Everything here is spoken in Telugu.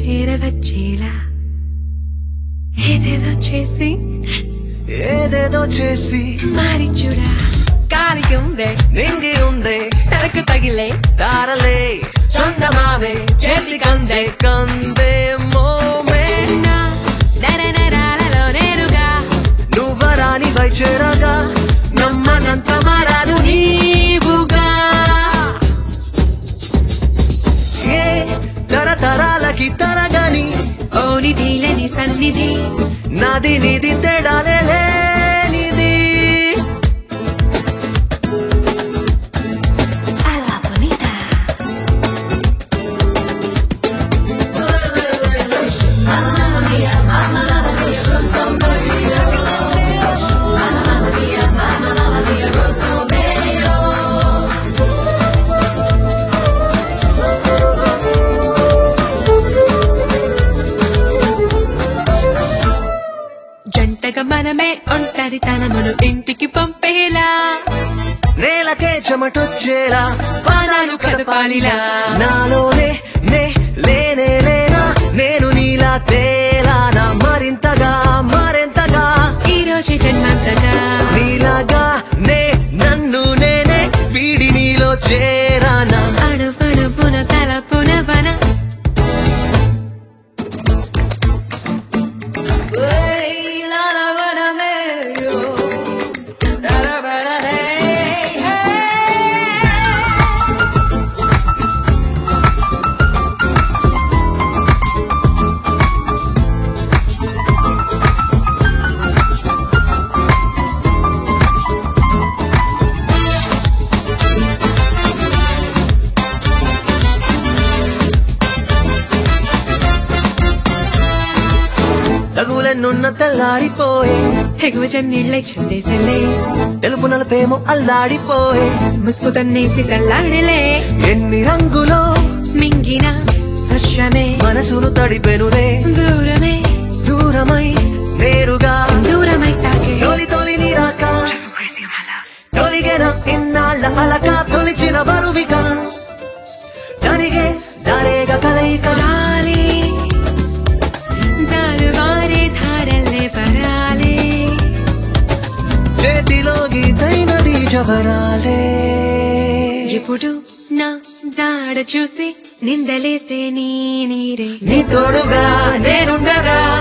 చేరవచ్చేలా ఏదేదో చేసి ఏదేదో చేసి మారి చూడా కాలికి ఉందే నింగి ఉందే తలకు తగిలే తారలే చందమావే చేతికి అందే కందే మోమే నా నరనరాలలో నేరుగా నువ్వరాని వైచేరగా నమ్మనంత మారాదు నీవుగా ఏ తరతరాలకి తరగని ఓని తీలని సన్నిధి నాది నీది తేడాలే లేనిది అలా bonita జంటగా మనమే ఒంటరితనమును ఇంటికి పంపేలా నేలకే చెమటొచ్చేలా పానాలు కదపాలిలా నాలోనే నే లేనే లేనా నేను నీలా తేలానా మరింతగా మరింతగా ఈ రోజు జన్మంతగా నీలాగా నే నన్ను నేనే వీడి నీలో చేరానా అడుపడుపున తలపున వన తగులెన్నున్న తెల్లారిపోయే ఎగువ జన్నీళ్ళై చుండేసలే తెలుపు నలపేమో అల్లాడిపోయే ముసుగు తన్నేసి కల్లాడలే ఎన్ని రంగులో మింగిన వర్షమే మనసును తడిపెనులే దూరమే దూరమై నేరుగా దూరమై తాకే తొలి తొలి నీరాక తొలిగెన ఇన్నాళ్ళ అలక తొలిచిన బరువిక తనిగే దారేగ కలయిక గాలి జాలువారే ధారల్లే పరాలే చేతిలో గీతైనది జవరాలే ఇప్పుడు నా జాడ చూసి నిందలేసే నీ నీరే నీ తోడుగా నేనుండగా